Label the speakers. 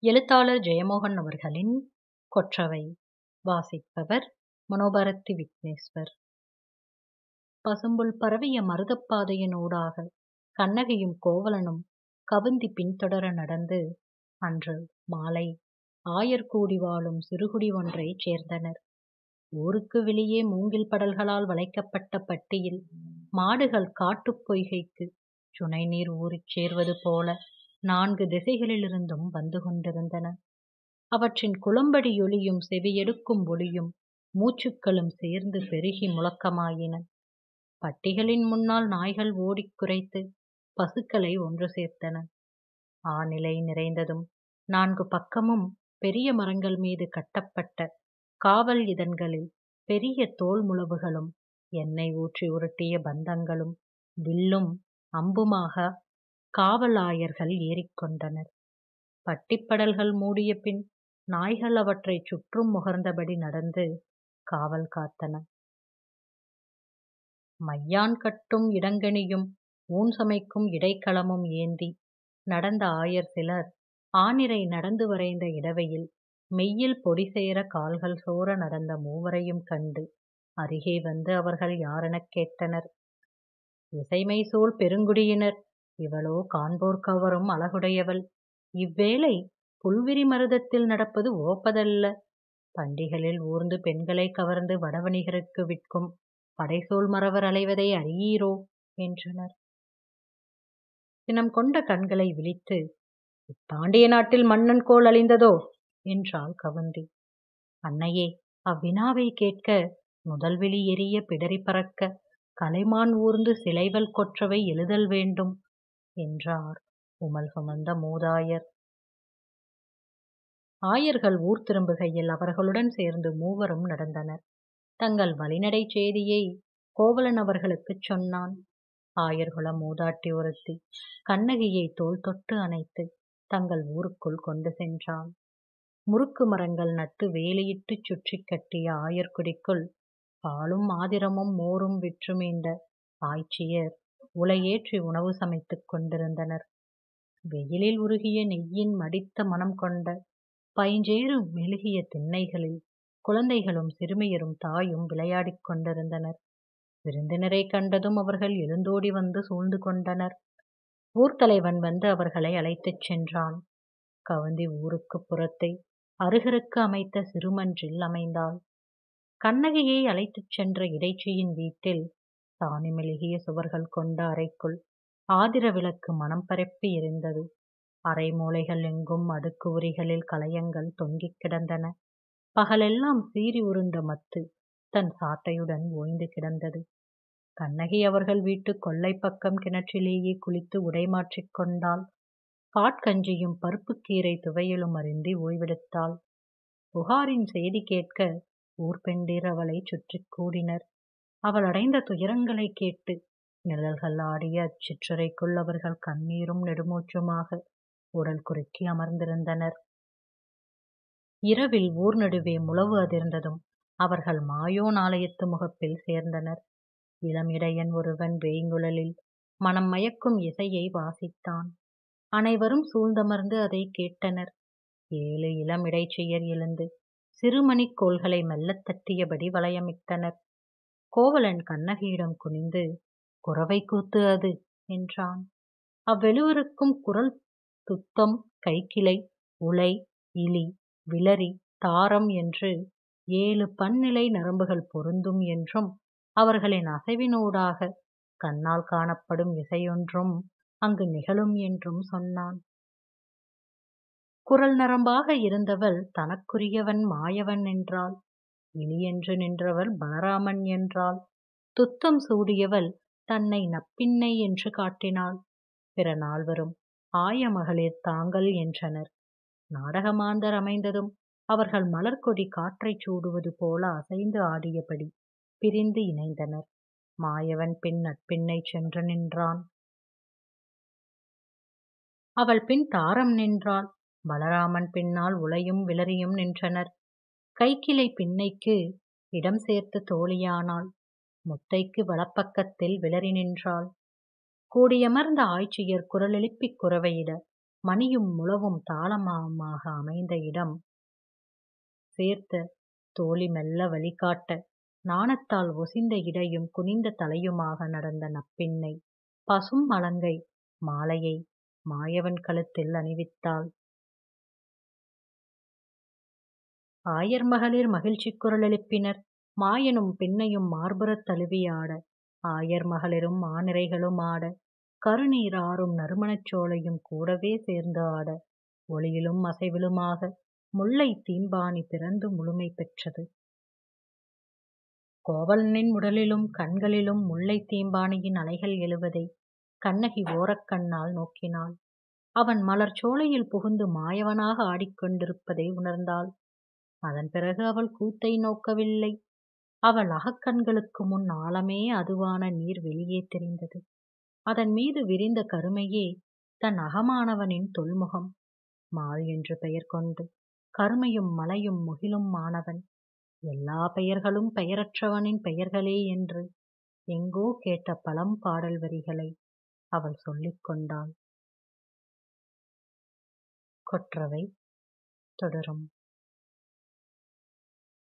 Speaker 1: எழுத்தாளர் ஜெயமோகன் அவர்களின் கொற்றவை வாசிப்பவர் மனோபாரதி விக்னேஸ்வர் பசும்புல் பரவிய மருதப்பாதையினூடாக கண்ணகியும் கோவலனும் கவுந்தி பின்தொடர நடந்து அன்று மாலை ஆயர் கூடி வாழும் சிறுகுடி ஒன்றைச் சேர்ந்தனர் ஊருக்கு வெளியே மூங்கில் படல்களால் வளைக்கப்பட்ட பட்டியில் மாடுகள் காட்டுப் பொய்கைக்கு சுனை நீர் ஊறிச் சேர்வது போல நான்கு திசைகளிலிருந்தும் வந்து கொண்டிருந்தன அவற்றின் குளம்படியொலியும் செவியெடுக்கும் ஒளியும் மூச்சுக்களும் சேர்ந்து பெருகி முழக்கமாயின பட்டிகளின் முன்னால் நாய்கள் ஓடிக் குரைத்து பசுக்களை ஒன்று சேர்த்தன ஆநிலை நிறைந்ததும் நான்கு பக்கமும் பெரிய மரங்கள் மீது கட்டப்பட்ட காவல் இதன்களில் பெரிய தோல் முழவுகளும் எண்ணெய் ஊற்றி உருட்டிய பந்தங்களும் வில்லும் அம்புமாக காவலாயர்கள் ஏறிக்கொண்டனர் பட்டிப்படல்கள் மூடிய பின் நாய்கள் அவற்றைச் சுற்றும் முகர்ந்தபடி நடந்து காவல் காத்தன மையான் கட்டும் இடங்கணியும் ஊன் சமைக்கும் இடைக்களமும் ஏந்தி நடந்த ஆயர் சிலர் ஆனிரை நடந்து வரைந்த இடவையில் மெய்யில் பொடி சேர கால்கள் சோர நடந்த மூவரையும் கண்டு அருகே வந்து அவர்கள் யாரெனக் கேட்டனர் இசைமை சூழ் பெருங்குடியினர் இவளோ காண்போர் கவரும் அழகுடையவள் இவ்வேளை புல்விரி மருதத்தில் நடப்பது ஓப்பதல்ல பண்டிகளில் ஊர்ந்து பெண்களை கவர்ந்து வடவணிகருக்கு விற்கும் படைசோல் மறவர் அலைவதை அறியீரோ என்றனர் சினம் கொண்ட கண்களை விழித்து இப்பாண்டிய நாட்டில் மன்னன் கோல் அழிந்ததோ என்றாள் கவுந்தி அன்னையே அவ்வினாவை கேட்க முதல்வெளி எரிய பிடரி பறக்க கலைமான் ஊர்ந்து சிலைவல் கொற்றவை எழுதல் வேண்டும் என்றார் உமல் சுமந்த மூதாயர் ஆயர்கள் ஊர் திரும்புகையில் அவர்களுடன் சேர்ந்து மூவரும் நடந்தனர் தங்கள் வழிநடை செய்தியை கோவலன் அவர்களுக்குச் சொன்னான் ஆயர்குல மூதாட்டி ஒருத்தி கண்ணகியை தோல் தொட்டு அணைத்து தங்கள் ஊருக்குள் கொண்டு சென்றாள் முறுக்கு மரங்கள் நட்டு வேலியிட்டுச் சுற்றி கட்டிய ஆயர்குடிக்குள் பாலும் ஆதிரமும் மோரும் விற்றுமீண்ட ஆய்ச்சியர் உலையேற்றி உணவு சமைத்துக் கொண்டிருந்தனர் வெயிலில் உருகிய நெய்யின் மடித்த மனம் கொண்ட பைஞ்சேறு மெழுகிய திண்ணைகளில் குழந்தைகளும் சிறுமியரும் தாயும் விளையாடிக் கொண்டிருந்தனர் விருந்தினரை கண்டதும் அவர்கள் எழுந்தோடி வந்து சூழ்ந்து கொண்டனர் ஊர்த்தலைவன் வந்து அவர்களை அழைத்துச் சென்றான் கவுந்தி ஊருக்கு புறத்தை அருகருக்கு அமைத்த சிறுமன்றில் அமைந்தாள் கண்ணகியை அழைத்துச் சென்ற இடைச்சியின் வீட்டில் சாணி மெழுகிய சுவர்கள் கொண்ட அறைக்குள் ஆதிர விளக்கு மனம் பரப்பி எரிந்தது அரை மூலைகள் எங்கும் அடுக்கு உரிகளில் களையங்கள் தொங்கிக் கிடந்தன பகலெல்லாம் சீறி உருண்ட மத்து தன் சாட்டையுடன் ஓய்ந்து கிடந்தது கண்ணகி அவர்கள் வீட்டு கொல்லை பக்கம் கிணற்றிலேயே குளித்து உடை மாற்றிக் கொண்டாள் காட்கஞ்சியும் பருப்புக்கீரை துவையலும் அருந்தி ஓய்வெடுத்தாள் புகாரின் செய்தி கேட்க ஊர்பெண்டீர் அவளை சுற்றி கூடினர் அவள் அடைந்த துயரங்களை கேட்டு நிழல்கள் ஆடிய அச்சிற்றுரைக்குள் அவர்கள் கண்ணீரும் நெடுமூச்சுமாக உடல் குறுக்கி அமர்ந்திருந்தனர் இரவில் ஊர் நடுவே முழவு அதிர்ந்ததும் அவர்கள் மாயோன் ஆலயத்து முகப்பில் சேர்ந்தனர் இளம் இடையன் ஒருவன் வேங்குழலில் மனம் மயக்கும் இசையை வாசித்தான் அனைவரும் சூழ்ந்தமர்ந்து அதை கேட்டனர் ஏழு இளம் இடைச்செயர் எழுந்து சிறுமணி கோள்களை மெல்லத் தட்டியபடி வளையமிட்டனர் கோவலன் கண்ணகியிடம் குனிந்து குறவை கூத்து அது என்றான் அவ்வெழுவருக்கும் குரல் துத்தம் கைக்கிளை உலை இலி விளரி தாரம் என்று ஏழு பன்னிலை நரம்புகள் பொருந்தும் என்றும் அவர்களின் அசைவினூடாக கண்ணால் காணப்படும் இசையொன்றும் அங்கு நிகழும் என்றும் சொன்னான் குரல் நரம்பாக இருந்தவள் தனக்குரியவன் மாயவன் என்றாள் இலியென்று நின்றவள் பலராமன் என்றாள் துத்தம் சூடியவள் தன்னை நப்பின்னை என்று காட்டினாள் பிற நால்வரும் ஆய மகளிர் தாங்கள் என்றனர் நாடகமாந்தர் அமைந்ததும் அவர்கள் மலர்கொடி காற்றைச் சூடுவது போல அசைந்து ஆடியபடி பிரிந்து இணைந்தனர் மாயவன் பின் நட்பின்னை சென்று நின்றான் அவள் பின் தாரம் நின்றாள் பலராமன் பின்னால் உலையும் விளரியும் நின்றனர் கைக்கிளை பின்னைக்கு இடம் சேர்த்து தோழியானாள் முத்தைக்கு வலப்பக்கத்தில் விளரி நின்றாள் கூடியமர்ந்த ஆய்ச்சியர் குரலெழுப்பிக் குரவையிட மணியும் முழவும் தாளமாக அமைந்த இடம் சேர்த்த தோழி மெல்ல வழிகாட்ட நாணத்தால் ஒசிந்த இடையும் குனிந்த தலையுமாக நடந்த நப்பெண்ணை பசும் அலங்கை மாலையை மாயவன் கழுத்தில் அணிவித்தாள் ஆயர் மகளிர் மகிழ்ச்சி குரல் எழுப்பினர் மாயனும் பெண்ணையும் மார்புறத் தழுவியாட ஆயர் மகளிரும் மானிரைகளும் ஆட கருநீர் ஆறும் நறுமணச் சோலையும் கூடவே சேர்ந்து ஆட ஒளியிலும் அசைவிலுமாக முல்லை தீம்பாணி பிறந்து முழுமை பெற்றது கோவலனின் உடலிலும் கண்களிலும் முல்லை தீம்பாணியின் அலைகள் எழுவதை கண்ணகி ஓரக்கண்ணால் நோக்கினாள் அவன் மலர் சோலையில் புகுந்து மாயவனாக ஆடிக்கொண்டிருப்பதை உணர்ந்தாள் அதன் பிறகு அவள் கூத்தை நோக்கவில்லை அவள் அகக்கண்களுக்கு முன் ஆழமே அதுவான நீர் வெளியே தெரிந்தது அதன் மீது விரிந்த கருமையே தன் அகமானவனின் தொல்முகம் மால் என்று பெயர் கொண்டு கருமையும் மலையும் முகிலும் மாணவன் எல்லா பெயர்களும் பெயரற்றவனின் பெயர்களே என்று எங்கோ கேட்ட பழம் பாடல் வரிகளை அவள் சொல்லிக் கொண்டாள் கொற்றவை தொடரும்